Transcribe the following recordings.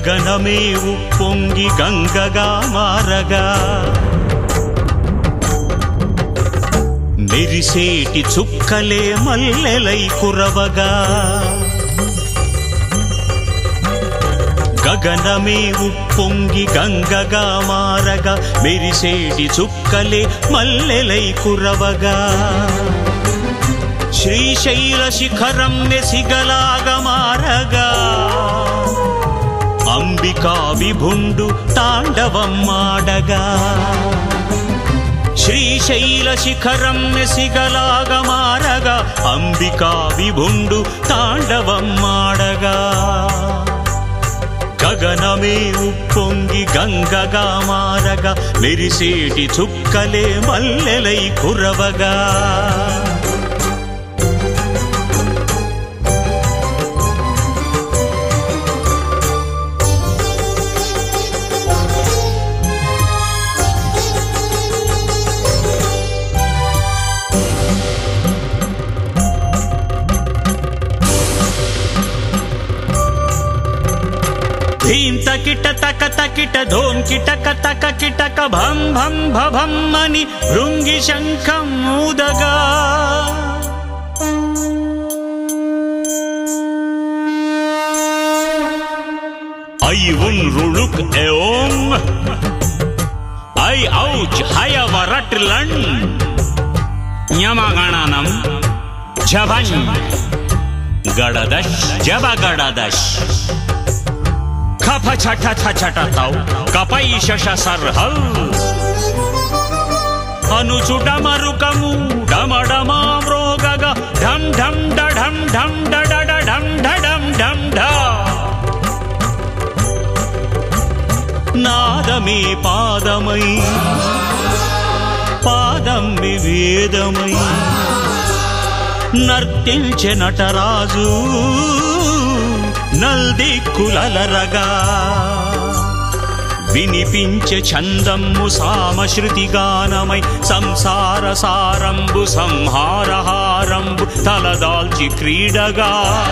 గగనమే ఉప్పొంగి గంగగా మారగా మెరిసేటి చుక్కలే మల్లెలై కురవగా గగనమే ఉప్పొంగి గంగగా మారగా మెరిసేటి చుక్కలే మల్లెలై కురవగా శ్రీశైల శిఖరం నెసిగలాగా మారగా అంబికా విభుండు తాండవం మాడగా శ్రీశైల శిఖరం నెసిగలాగా మారగా అంబికా విభుండు తాండవం మాడగా గగనమే ఉప్పొంగి గంగగా మారగా మెరిసేటి చుక్కలే మల్లెలై కురవగా ధీం తకిట తక తకిట ధోం కిటక తక కిటక భం భం భభం అని భృంగి శంఖం ఊదగా ఐ ఉన్ రుళుక్ ఎఓం ఐ ఔచ్ హయ వరట్లన్ న్యమగణనం జభన్ గడదశ్ జబ గడదశ్ ఖఫ ఛఠ ఛ ఛట తౌ కపై శశ సర్హల్ అనుచుట మరుకము డమడమా మ్రోగగ ఢం ఢం డఢం ఢం డడడ ఢం ఢడం ఢం ఢ నాదమే పాదమై పాదం వివేదమై నర్తించె నటరాజు నల్దిక్కులరగా వినిపించే ఛందమ్ము సామశ్రుతి గానమై సంసార సారంబు సంహారహారంబు తలదాల్చి క్రీడగా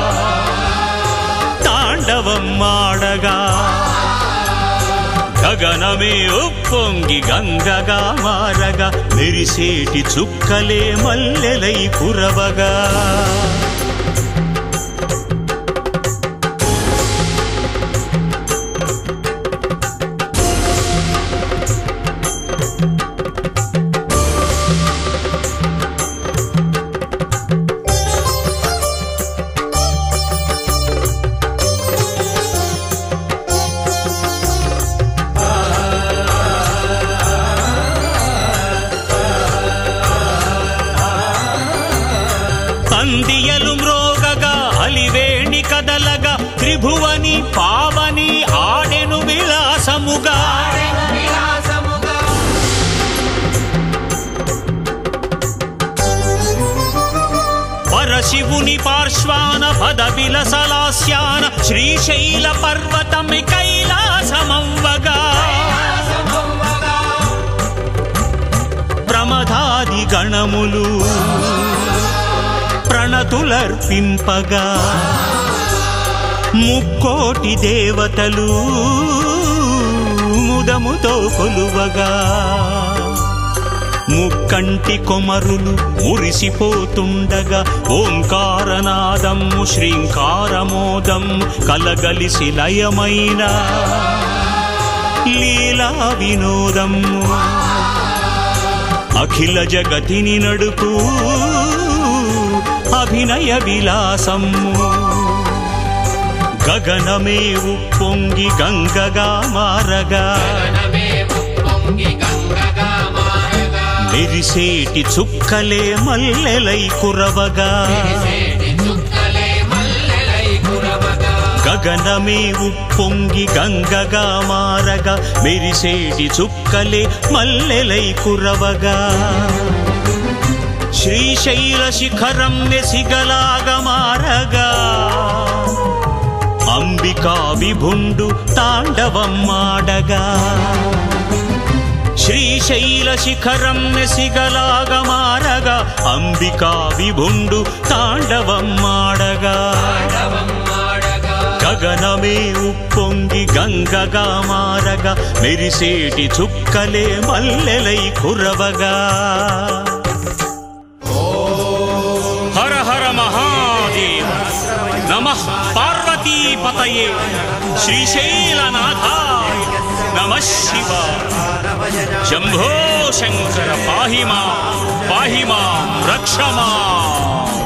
తాండవం మాడగా గగనమే ఉప్పొంగి గంగగా మారగా మెరిసేటి చుక్కలే మల్లెలై కురవగా అందియలు మ్రోగగా అలివేణి కదలగా త్రిభువని పావని ఆడెను విలాసముగా పరశివుని పార్శ్వాన పద విలసలాస్యాన శ్రీశైల పర్వతమి కైలాసమవ్వగా ప్రమదాది గణములు ప్రణతులర్పింపగా ముక్కోటి దేవతలు ముదముతో కొలువగా ముక్కంటి కొమరులు మురిసిపోతుండగా ఓంకారనాదము శ్రీంకారమోదం కలగలిసి లయమైన లీలా వినోదము అఖిల జగతిని నడుపు అభినయ విలాసము గగనమే ఉప్పొంగి గంగగా మారగా మెరిసేటి చుక్కలే మల్లెలై కురవగా గగనమే ఉప్పొంగి గంగగా మారగా మెరిసేటి చుక్కలే మల్లెలై కురవగా శ్రీశైల శిఖరం నెసిగలాగా మారగా అంబికా విభుండు తాండవం మాడగా శ్రీశైల శిఖరం నెసిగలాగా మారగా అంబికా విభుండు తాండవం మాడగా గగనమే ఉప్పొంగి గంగగా మారగా మెరిసేటి చుక్కలే మల్లెలై కురవగా హర హర మహాదేవ నమ పార్వతీపతయే శ్రీశైలనాథాయ నమ శివ శంభో శంకర పాహిమా పాహిమా రక్షమా